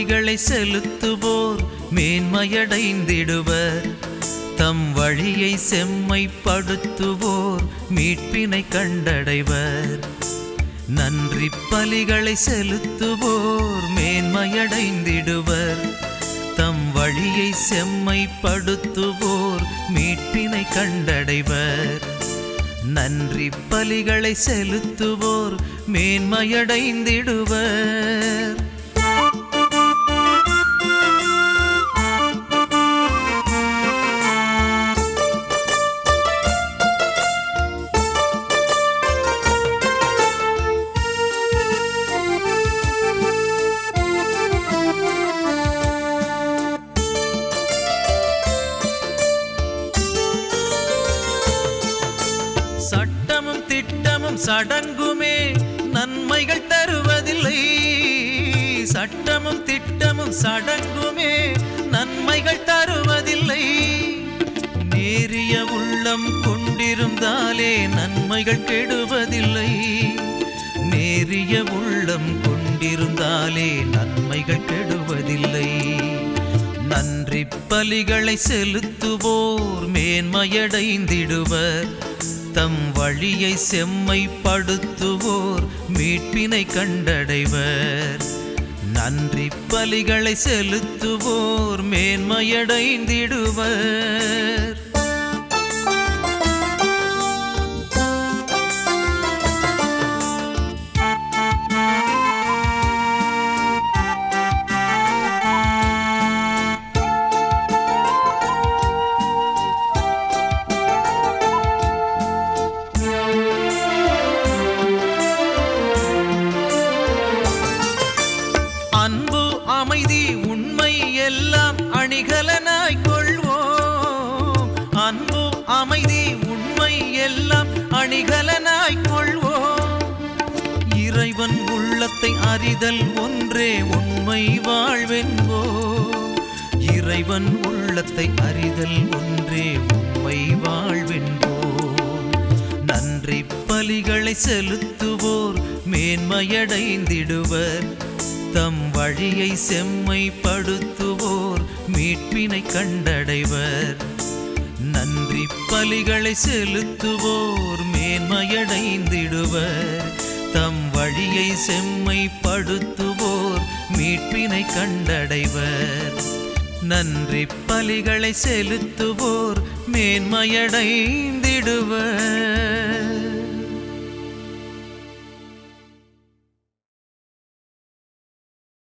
பலிகளை செலுத்துவோர் மேன்மையடைந்திடுவர் தம் வழியை செம்மைப்படுத்துவோர் மீட்பினை கண்டடைவர் நன்றி பலிகளை செலுத்துவோர் மேன்மையடைந்திடுவர் தம் வழியை செம்மைப்படுத்துவோர் மீட்பினை கண்டடைவர் நன்றி பலிகளை செலுத்துவோர் மேன்மையடைந்திடுவர் சட்டமும் திட்டமும் சடங்குமே நன்மைகள் தருவதில்லை சட்டமும் திட்டமும் சடங்குமே நன்மைகள் தருவதில்லை நேரிய உள்ளம் கொண்டிருந்தாலே நன்மைகள் கெடுவதில்லை நேரிய உள்ளம் கொண்டிருந்தாலே நன்மைகள் கெடுவதில்லை நன்றி பலிகளை செலுத்துவோர் மேன்மையடைந்திடுவர் தம் வழியை செம்மைப்படுத்துவோர் மீட்பினை கண்டடைவர் நன்றி பலிகளை செலுத்துவோர் மேன்மையடைந்திடுவர் அன்பு அமைதி உண்மை எல்லாம் அணிகலனாய் கொள்வோம் அன்பு அமைதி உண்மை எல்லாம் அணிகலனாய் கொள்வோம் இறைவன் உள்ளத்தை அறிதல் ஒன்றே உண்மை வாழ்வென்போம் இறைவன் உள்ளத்தை அறிதல் ஒன்றே உண்மை வாழ்வென்போம் நன்றி பலிகளை செலுத்துவோர் மேன்மையடைந்திடுவர் தம் வழியை செம்மைப்படுத்துவோர் மீட்பினை கண்டடைவர் நன்றி பலிகளை செலுத்துவோர் மேன்மையடைந்திடுவர் தம் வழியை செம்மைப்படுத்துவோர் மீட்பினை கண்டடைவர் நன்றி பலிகளை செலுத்துவோர் மேன்மையடைந்திடுவர்